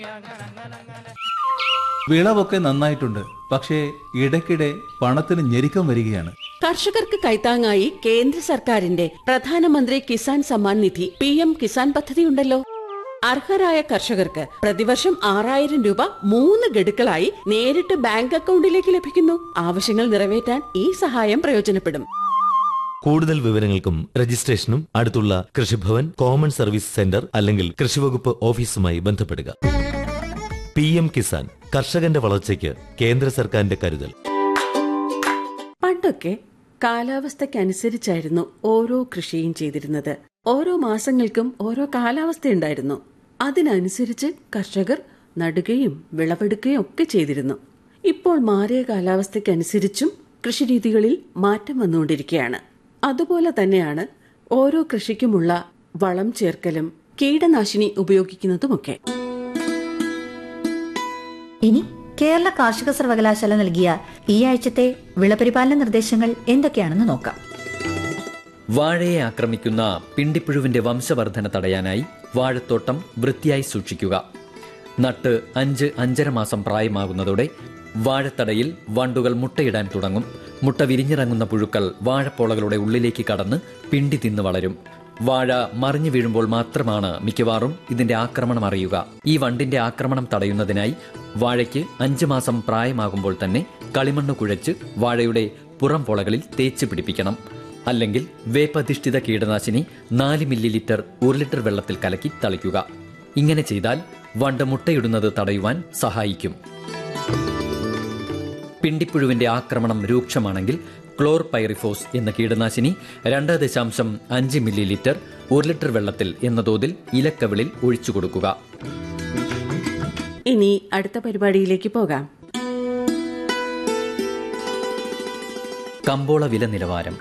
വിളവൊക്കെ നന്നായിട്ടുണ്ട് പക്ഷേ ഇടയ്ക്കിടെ പണത്തിന് ഞെരുക്കം വരികയാണ് കർഷകർക്ക് കൈത്താങ്ങായി കേന്ദ്ര സർക്കാരിന്റെ പ്രധാനമന്ത്രി കിസാൻ സമ്മാൻ നിധി പി എം കിസാൻ പദ്ധതിയുണ്ടല്ലോ അർഹരായ കർഷകർക്ക് പ്രതിവർഷം ആറായിരം രൂപ മൂന്ന് ഗഡുക്കളായി നേരിട്ട് ബാങ്ക് അക്കൗണ്ടിലേക്ക് ലഭിക്കുന്നു ആവശ്യങ്ങൾ നിറവേറ്റാൻ ഈ സഹായം പ്രയോജനപ്പെടും കൂടുതൽ വിവരങ്ങൾക്കും രജിസ്ട്രേഷനും അടുത്തുള്ള കൃഷിഭവൻ കോമൺ സർവീസ് സെന്റർ അല്ലെങ്കിൽ കൃഷിവകുപ്പ് ഓഫീസുമായി ബന്ധപ്പെടുക പി എം കിസാൻ കർഷകന്റെ വളർച്ചയ്ക്ക് കേന്ദ്ര സർക്കാരിന്റെ കരുതൽ പണ്ടൊക്കെ കാലാവസ്ഥയ്ക്കനുസരിച്ചായിരുന്നു ഓരോ കൃഷിയും ചെയ്തിരുന്നത് ഓരോ മാസങ്ങൾക്കും ഓരോ കാലാവസ്ഥയുണ്ടായിരുന്നു അതിനനുസരിച്ച് കർഷകർ നടുകയും വിളവെടുക്കുകയും ഒക്കെ ചെയ്തിരുന്നു ഇപ്പോൾ മാറിയ കാലാവസ്ഥയ്ക്കനുസരിച്ചും കൃഷിരീതികളിൽ മാറ്റം വന്നുകൊണ്ടിരിക്കുകയാണ് അതുപോലെ തന്നെയാണ് ഓരോ കൃഷിക്കുമുള്ള വളം ചേർക്കലും കീടനാശിനി ഉപയോഗിക്കുന്നതുമൊക്കെ ഇനി കേരള കാർഷിക സർവകലാശാല നൽകിയ ഈ ആഴ്ചത്തെ വിളപരിപാലന നിർദ്ദേശങ്ങൾ എന്തൊക്കെയാണെന്ന് നോക്കാം വാഴയെ ആക്രമിക്കുന്ന പിണ്ടിപ്പുഴുവിന്റെ വംശവർധന തടയാനായി വാഴത്തോട്ടം വൃത്തിയായി സൂക്ഷിക്കുക നട്ട് അഞ്ച് അഞ്ചര മാസം പ്രായമാകുന്നതോടെ വാഴത്തടയിൽ വണ്ടുകൾ മുട്ടയിടാൻ തുടങ്ങും മുട്ട വിരിഞ്ഞിറങ്ങുന്ന പുഴുക്കൾ വാഴപ്പോളകളുടെ ഉള്ളിലേക്ക് കടന്ന് പിണ്ടി തിന്ന് വളരും വാഴ മറിഞ്ഞു വീഴുമ്പോൾ മാത്രമാണ് മിക്കവാറും ഇതിന്റെ ആക്രമണം അറിയുക ഈ വണ്ടിന്റെ ആക്രമണം തടയുന്നതിനായി വാഴയ്ക്ക് അഞ്ചു മാസം പ്രായമാകുമ്പോൾ തന്നെ കളിമണ്ണ് കുഴച്ച് വാഴയുടെ പുറം പൊളകളിൽ തേച്ച് പിടിപ്പിക്കണം അല്ലെങ്കിൽ വേപ്പധിഷ്ഠിത കീടനാശിനി നാല് മില്ലി ലിറ്റർ ഒരു ലിറ്റർ വെള്ളത്തിൽ കലക്കി തളിക്കുക ഇങ്ങനെ ചെയ്താൽ വണ്ട് മുട്ടയിടുന്നത് തടയുവാൻ സഹായിക്കും പിണ്ടിപ്പുഴുവിന്റെ ആക്രമണം രൂക്ഷമാണെങ്കിൽ ക്ലോർ പൈറിഫോസ് എന്ന കീടനാശിനി രണ്ട് ദശാംശം അഞ്ച് മില്ലി ലിറ്റർ ഒരു ലിറ്റർ വെള്ളത്തിൽ എന്ന തോതിൽ ഇലക്കവിളിൽ ഒഴിച്ചു കൊടുക്കുക ഇനി അടുത്ത പരിപാടിയിലേക്ക് പോകാം കമ്പോള വില നിലവാരം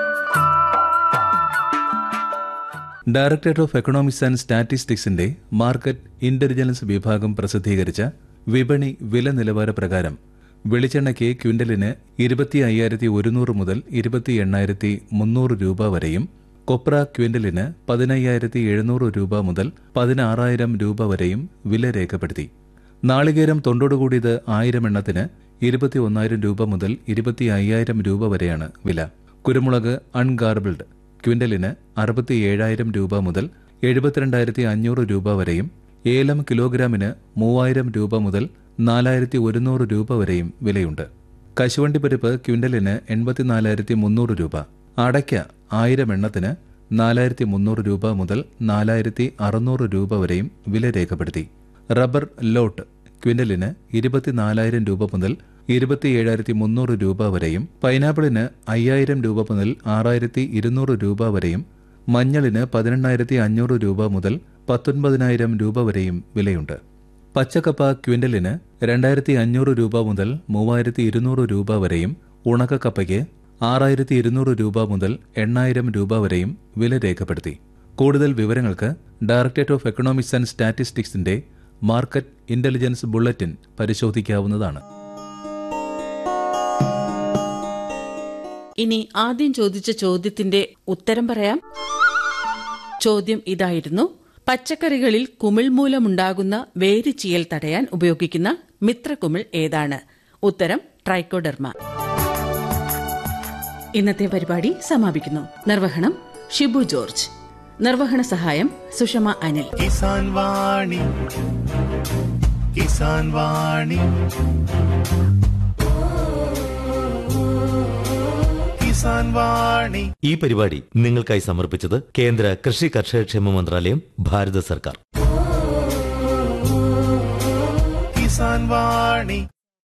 ഡയറക്ടറേറ്റ് ഓഫ് എക്കണോമിക്സ് ആൻഡ് സ്റ്റാറ്റിസ്റ്റിക്സിന്റെ മാർക്കറ്റ് ഇന്റലിജൻസ് വിഭാഗം പ്രസിദ്ധീകരിച്ച വിപണി വില നിലവാര പ്രകാരം വെളിച്ചെണ്ണയ്ക്ക് ക്വിന്റലിന് ഇരുപത്തി അയ്യായിരത്തി ഒരുന്നൂറ് മുതൽ ഇരുപത്തി എണ്ണായിരത്തി മുന്നൂറ് രൂപ വരെയും കൊപ്ര ക്വിന്റലിന് പതിനയ്യായിരത്തി എഴുന്നൂറ് രൂപ മുതൽ പതിനാറായിരം രൂപ വരെയും വില രേഖപ്പെടുത്തി നാളികേരം തൊണ്ടോടുകൂടിയത് ആയിരം എണ്ണത്തിന് ഇരുപത്തി ഒന്നായിരം രൂപ മുതൽ ഇരുപത്തി അയ്യായിരം രൂപ വരെയാണ് വില കുരുമുളക് അൺഗാർബിൾഡ് ക്വിന്റലിന് അറുപത്തി ഏഴായിരം രൂപ മുതൽ എഴുപത്തിരണ്ടായിരത്തി അഞ്ഞൂറ് രൂപ വരെയും ഏലം കിലോഗ്രാമിന് മൂവായിരം രൂപ മുതൽ നാലായിരത്തി ഒരുന്നൂറ് രൂപ വരെയും വിലയുണ്ട് കശുവണ്ടി പരിപ്പ് ക്വിന്റലിന് എൺപത്തിനാലായിരത്തി മുന്നൂറ് രൂപ അടയ്ക്ക ആയിരം എണ്ണത്തിന് നാലായിരത്തി മുന്നൂറ് രൂപ മുതൽ നാലായിരത്തി അറുന്നൂറ് രൂപ വരെയും വില രേഖപ്പെടുത്തി റബ്ബർ ലോട്ട് ക്വിന്റലിന് ഇരുപത്തിനാലായിരം രൂപ മുതൽ ഇരുപത്തി ഏഴായിരത്തി മുന്നൂറ് രൂപ വരെയും പൈനാപ്പിളിന് അയ്യായിരം രൂപ മുതൽ ആറായിരത്തി ഇരുന്നൂറ് രൂപ വരെയും മഞ്ഞളിന് പതിനെണ്ണായിരത്തി അഞ്ഞൂറ് രൂപ മുതൽ പത്തൊൻപതിനായിരം രൂപ വരെയും വിലയുണ്ട് പച്ചക്കപ്പ ക്വിന്റലിന് രണ്ടായിരത്തി അഞ്ഞൂറ് രൂപ മുതൽ മൂവായിരത്തി ഇരുന്നൂറ് രൂപ വരെയും ഉണക്കക്കപ്പയ്ക്ക് ആറായിരത്തി ഇരുന്നൂറ് രൂപ മുതൽ എണ്ണായിരം രൂപ വരെയും വില രേഖപ്പെടുത്തി കൂടുതൽ വിവരങ്ങൾക്ക് ഡയറക്ടറേറ്റ് ഓഫ് എക്കണോമിക്സ് ആൻഡ് സ്റ്റാറ്റിസ്റ്റിക്സിന്റെ മാർക്കറ്റ് ഇന്റലിജൻസ് ബുള്ളറ്റിൻ പരിശോധിക്കാവുന്നതാണ് ഇനി ആദ്യം ചോദിച്ച ചോദ്യത്തിന്റെ ഉത്തരം പറയാം ചോദ്യം ഇതായിരുന്നു പച്ചക്കറികളിൽ കുമിൾ മൂലമുണ്ടാകുന്ന വേരുചീയൽ തടയാൻ ഉപയോഗിക്കുന്ന മിത്രകുമിൾ ഏതാണ് ഉത്തരം ട്രൈക്കോഡെർമ ഇന്നത്തെ പരിപാടി സമാപിക്കുന്നു നിർവഹണം ഷിബു ജോർജ് നിർവഹണ സഹായം സുഷമ അനിൽ കിസാൻ വാണി കിസാൻ വാണി കിസാൻ വാണി ഈ പരിപാടി നിങ്ങൾക്കായി സമർപ്പിച്ചത് കേന്ദ്ര കൃഷി കർഷകക്ഷേമ മന്ത്രാലയം ഭാരത സർക്കാർ കിസാൻ വാണി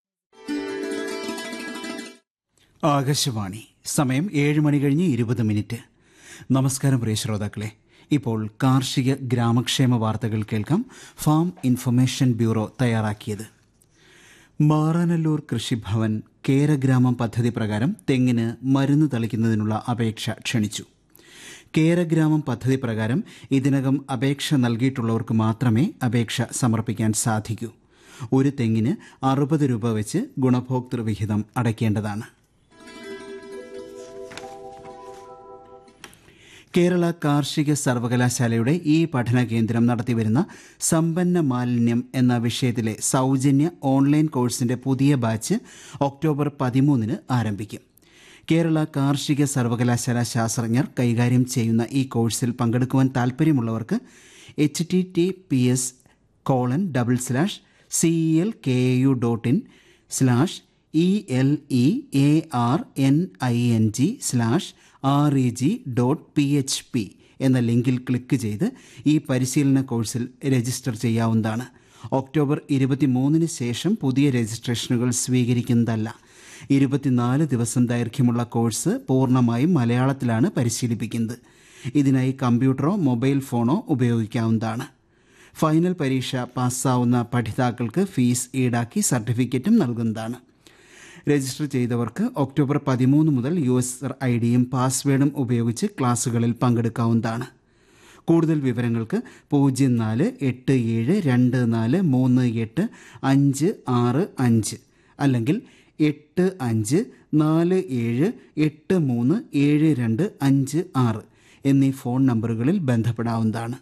ആകാശവാണി സമയം ഏഴ് മണി കഴിഞ്ഞ് ഇരുപത് മിനിറ്റ് നമസ്കാരം പ്രിയ ശ്രോതാക്കളെ ഇപ്പോൾ കാർഷിക ഗ്രാമക്ഷേമ വാർത്തകൾ കേൾക്കാം ഫാം ഇൻഫർമേഷൻ ബ്യൂറോ തയ്യാറാക്കിയത് മാറാനല്ലൂർ കൃഷിഭവൻ കേരഗ്രാമം പദ്ധതി പ്രകാരം തെങ്ങിന് മരുന്ന് തളിക്കുന്നതിനുള്ള അപേക്ഷ ക്ഷണിച്ചു കേരഗ്രാമം പദ്ധതി പ്രകാരം ഇതിനകം അപേക്ഷ നൽകിയിട്ടുള്ളവർക്ക് മാത്രമേ അപേക്ഷ സമർപ്പിക്കാൻ സാധിക്കൂ ഒരു തെങ്ങിന് അറുപത് രൂപ വെച്ച് ഗുണഭോക്തൃ വിഹിതം അടയ്ക്കേണ്ടതാണ് കേരള കാർഷിക സർവകലാശാലയുടെ ഈ പഠന കേന്ദ്രം നടത്തിവരുന്ന സമ്പന്ന മാലിന്യം എന്ന വിഷയത്തിലെ സൗജന്യ ഓൺലൈൻ കോഴ്സിന്റെ പുതിയ ബാച്ച് ഒക്ടോബർ പതിമൂന്നിന് ആരംഭിക്കും കേരള കാർഷിക സർവകലാശാല ശാസ്ത്രജ്ഞർ കൈകാര്യം ചെയ്യുന്ന ഈ കോഴ്സിൽ പങ്കെടുക്കുവാൻ താൽപ്പര്യമുള്ളവർക്ക് H T T P S colon double slash C L K U dot in slash E L E A R N I N G slash R E G dot P H P എന്ന ലിങ്കിൽ click ചെയ്ത് ഈ പരിശീലന കോഴ്സിൽ register ചെയ്യാവുന്നതാണ് October ഇരുപത്തിമൂന്നിന് ശേഷം പുതിയ രജിസ്ട്രേഷനുകൾ സ്വീകരിക്കുന്നതല്ല ഇരുപത്തിനാല് ദിവസം ദൈർഘ്യമുള്ള കോഴ്സ് പൂർണ്ണമായും മലയാളത്തിലാണ് പരിശീലിപ്പിക്കുന്നത് ഇതിനായി കമ്പ്യൂട്ടറോ മൊബൈൽ ഫോണോ ഉപയോഗിക്കാവുന്നതാണ് ഫൈനൽ പരീക്ഷ പാസ്സാവുന്ന പഠിതാക്കൾക്ക് ഫീസ് ഈടാക്കി സർട്ടിഫിക്കറ്റും നൽകുന്നതാണ് രജിസ്റ്റർ ചെയ്തവർക്ക് ഒക്ടോബർ പതിമൂന്ന് മുതൽ യൂസർ ഐ ഡിയും പാസ്വേഡും ഉപയോഗിച്ച് ക്ലാസുകളിൽ പങ്കെടുക്കാവുന്നതാണ് കൂടുതൽ വിവരങ്ങൾക്ക് പൂജ്യം നാല് എട്ട് ഏഴ് രണ്ട് നാല് മൂന്ന് എട്ട് അഞ്ച് ആറ് അഞ്ച് അല്ലെങ്കിൽ എട്ട് അഞ്ച് നാല് ഏഴ് എട്ട് മൂന്ന് ഏഴ് രണ്ട് അഞ്ച് ആറ് എന്നീ ഫോൺ നമ്പറുകളിൽ ബന്ധപ്പെടാവുന്നതാണ്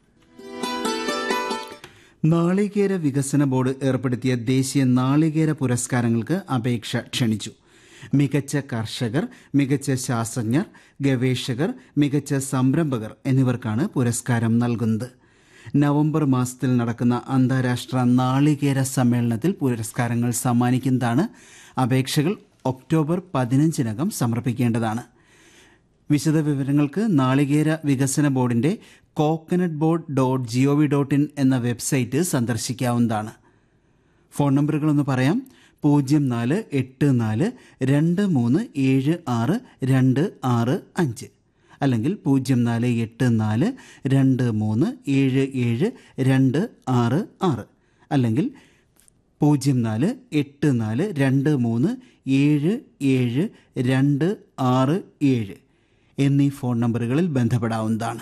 നാളികേര വികസന ബോർഡ് ഏർപ്പെടുത്തിയ ദേശീയ നാളികേര പുരസ്കാരങ്ങൾക്ക് അപേക്ഷ ക്ഷണിച്ചു മികച്ച കർഷകർ മികച്ച ശാസ്ത്രജ്ഞർ ഗവേഷകർ മികച്ച സംരംഭകർ എന്നിവർക്കാണ് പുരസ്കാരം നൽകുന്നത് നവംബർ മാസത്തിൽ നടക്കുന്ന അന്താരാഷ്ട്ര നാളികേര സമ്മേളനത്തിൽ പുരസ്കാരങ്ങൾ സമ്മാനിക്കുന്നതാണ് അപേക്ഷകൾ ഒക്ടോബർ പതിനഞ്ചിനകം സമർപ്പിക്കേണ്ടതാണ് വിശദവിവരങ്ങൾക്ക് നാളികേര വികസന ബോർഡിന്റെ coconut board dot G O V dot in എന്ന വെബ്സൈറ്റ് സന്ദർശിക്കാവുന്നതാണ് ഫോൺ നമ്പറുകളൊന്ന് പറയാം പൂജ്യം നാല് എട്ട് നാല് രണ്ട് മൂന്ന് ഏഴ് ആറ് രണ്ട് ആറ് അഞ്ച് അല്ലെങ്കിൽ പൂജ്യം നാല് എട്ട് നാല് രണ്ട് മൂന്ന് ഏഴ് ഏഴ് രണ്ട് ആറ് ആറ് അല്ലെങ്കിൽ പൂജ്യം നാല് എട്ട് നാല് രണ്ട് മൂന്ന് ഏഴ് ഏഴ് രണ്ട് ആറ് ഏഴ് എന്നീ ഫോൺ നമ്പറുകളിൽ ബന്ധപ്പെടാവുന്നതാണ്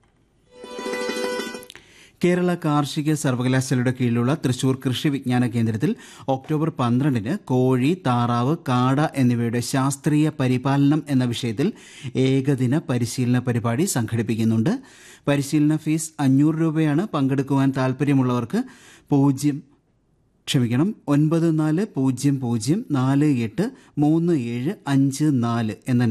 കേരള കാർഷിക സർവകലാശാലയുടെ കീഴിലുള്ള തൃശൂർ കൃഷി വിജ്ഞാന കേന്ദ്രത്തിൽ ഒക്ടോബർ പന്ത്രണ്ടിന് കോഴി താറാവ് കാട എന്നിവയുടെ ശാസ്ത്രീയ പരിപാലനം എന്ന വിഷയത്തിൽ ഏകദിന പരിശീലന പരിപാടി സംഘടിപ്പിക്കുന്നുണ്ട് പരിശീലന ഫീസ് അഞ്ഞൂറ് രൂപയാണ് പങ്കെടുക്കുവാൻ താൽപ്പര്യമുള്ളവർക്ക് പൂജ്യം ക്ഷമിക്കണം ഒൻപത് നാല് പൂജ്യം പൂജ്യം നാല് എട്ട് മൂന്ന് ഏഴ് അഞ്ച് നാല് എന്ന